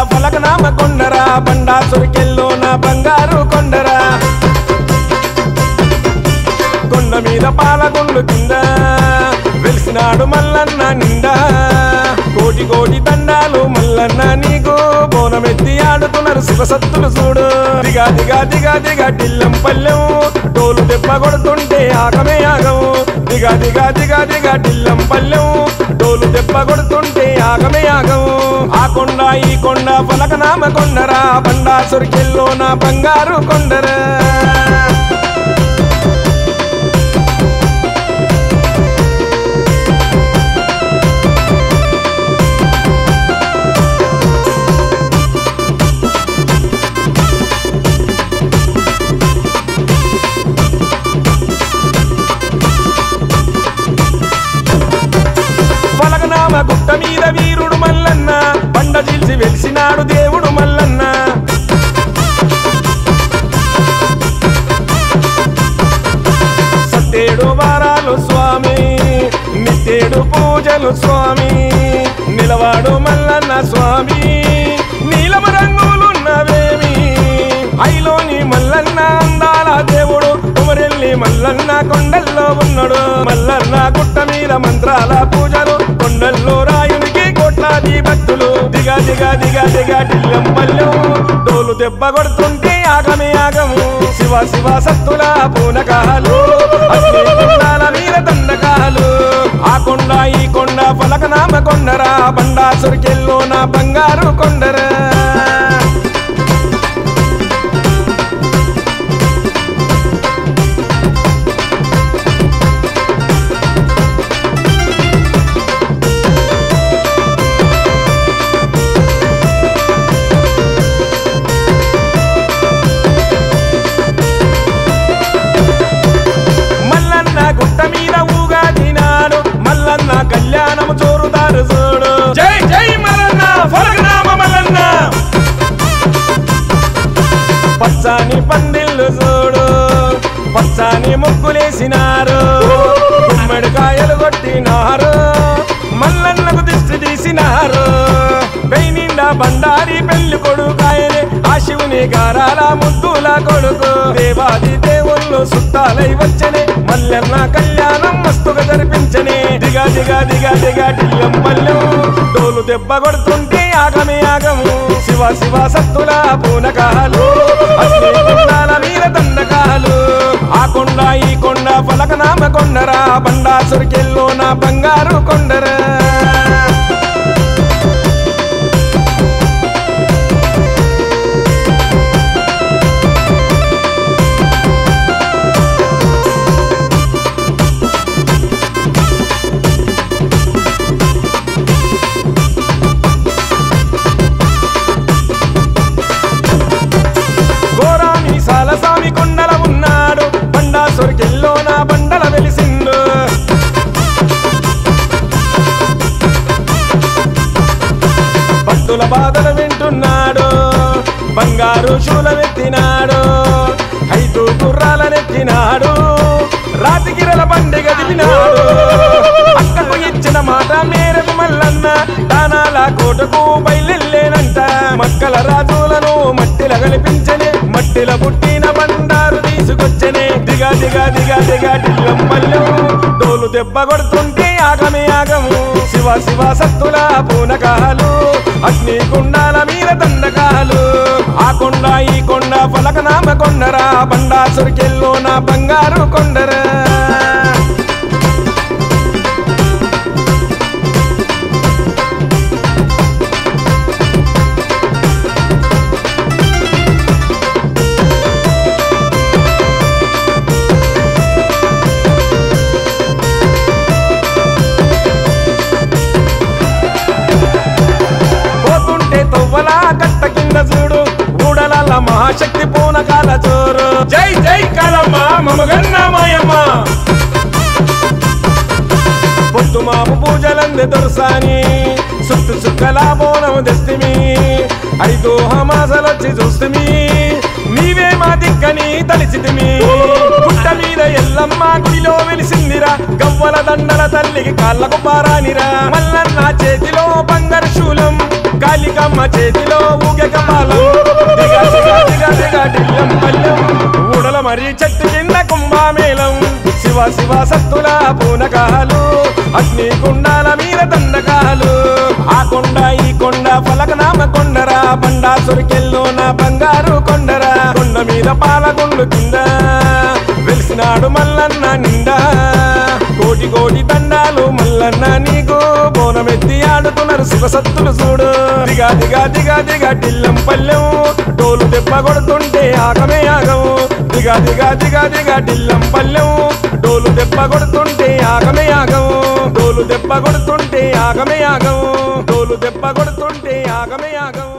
ఫలకనామ కొండరా బండా సురికెల్లో నా బంగారు కొండరా కొండ మీద పాలకొండు కింద వెలిసినాడు మల్లన్న నిండా కోటి కోటి దండాలు మల్లన్న నీకు బోనమెత్తి ఆడుతున్నారు శివసత్తులు చూడు దిగా దిగా దిగా దిగా టిల్లం పల్లెం డోలు దెబ్బ కొడుతుంటే ఆగమే ఆగము దిగా దిగా దిగా దిగా టిల్లం పల్లెం డోలు దెబ్బ కొడుతుంటే ఆగమే ఆగము ఆ కొండ ఈ కొండ పలకనామ కొండరా బండా సురికెల్లో నా బంగారు కొండరా పలకనామ గుట్ట మీద వీరుడు మల్లన్న బండ చీల్చి వెలిసినాడు దేవుడు మల్లన్న సత్తేడు వారాలు స్వామి నిత్తేడు పూజలు స్వామి నిలవాడు మల్లన్న స్వామి నీలమ రంగులున్నవేమి ఐలోని మల్లన్న అందాల దేవుడు కుమరెల్లి మల్లన్న కొండల్లో ఉన్నాడు మల్లన్న గుట్ట మీద మంత్రాల పూజలు కొండల్లో రాయునికి కోట్లాది భక్తులు దిగా దిగా దిగా దిగా టిల్లం పల్లెం డోలు దెబ్బ కొడుతుంటే ఆగమే ఆగము శివ శివ సత్తుల పూనకాలు అగ్ని కుండాల వీర దండకాలు ఆ కొండ ఈ కొండ పలకనామ కొండరా బండా సురికెల్లో నా బంగారు కొండరా మల్లన్న గుట్ట మీద ఊగాది నాడు మల్లన్న కళ్యాణము చోరుదారు చూడు జై జై మల్లన్న ఫలకనామ మల్లన్న పచ్చాని పందిళ్ళు చూడు పచ్చాని ముగ్గులేసినారు గుమ్మడికాయలు కొట్టినారు మల్లన్నకు దిష్టి తీసినారు పెయి నిండా బండారి పెళ్లి కొడుకాయనే ఆ శివుని గారాల ముద్దుల కొడుకు దేవాది దేవుళ్ళు సుట్టాలై వచ్చనే మల్లెన్న కళ్యాణం మస్తుగా జరిపించనే దిగా దిగా దిగా దిగా టిల్లం పల్లెం డోలు దెబ్బ కొడుతుంటే ఆగమే ఆగము శివ శివ సత్తుల పూనకాలు అగ్ని కుండాల వీర దండకాలు ఆ కొండ ఈ కొండ పలకనామ కొండరా బండా సురికెల్లో నా బంగారు కొండరా గోరామి సాలసామి కొండల ఉన్నాడు బండా సొరికెల్లో నా బండల వెలిసిండు భక్తుల బాధలు వింటున్నాడు బంగారు శూలమెత్తినాడు ఐదు గుర్రాలనెత్తినాడు రాతిగిరల బండి గదిపినాడు అక్కకు ఇచ్చిన మాట మేరకు మల్లన్న దానాల కోటకు బయలులేనంట మక్కల రాజులను మట్టిల గలిపించనే మట్టిల పుట్టిన బండారు తీసుకొచ్చనే దిగా దిగా దిగా దిగా టిల్లం పల్లెం డోలు దెబ్బ కొడుతుంటే ఆగమే ఆగము శివ శివ సత్తుల పూనకాలు అగ్ని కుండాల మీద దండకాలు ఆ కొండ ఈ కొండ పలకనామ కొండరా బండా సురికెల్లో నా బంగారు కొండరా పోతుంటే తొవ్వలా కట్ట కింద చూడు ఊడల మహాశక్తి పూనకాల చోరు జై జై కలమ్మ మమగన్న మాయమ్మ పొత్తు మాపు పూజలంది దొరసాని సుత్తు చుక్కల బోనం తెస్తిమి ఐదు హమాసలొచ్చి చూస్తుమి నీవే మా దిక్కని తలిచితిమి పుట్ట మీద ఎల్లమ్మ గుడిలో వెలిసిందిరా గవ్వల దండల తల్లికి కాళ్ళకు పారానిరా మల్లన్న చేతిలో బంగారు శూలం కాళికమ్మ చేతిలో ఊగే కపాలం దిగ దిగ దిగ దిగ దిల్లం పల్లెం ఊడల మరి చెట్టు కింద కుంభామేళం శివ శివ సత్తుల పూనకాలు అగ్ని కుండాల మీద దండకాలు ఆ కొండ ఈ కొండ ఫలకనామ కొండరా బండా సొరికెల్లో నా బంగారు కొండరా కొండ మీద పాలకొండు కింద వెలిసినాడు మల్లన్న నిండా కోటి కోటి దండాలు మల్లన్న నీకు బోనమెత్తి ఆడుతున్నారు శివసత్తులు చూడు దిగా దిగా దిగా దిగా టిల్లం పల్లెం డోలు దెబ్బ కొడుతుంటే ఆగమే ఆగం దిగా దిగా దిగా దిగా టిల్లం పల్లెం డోలు దెబ్బ కొడుతుంటే ఆగమే ఆగం డోలు దెబ్బ కొడుతుంటే ఆగమే ఆగం డోలు దెబ్బ కొడుతుంటే ఆగమే ఆగం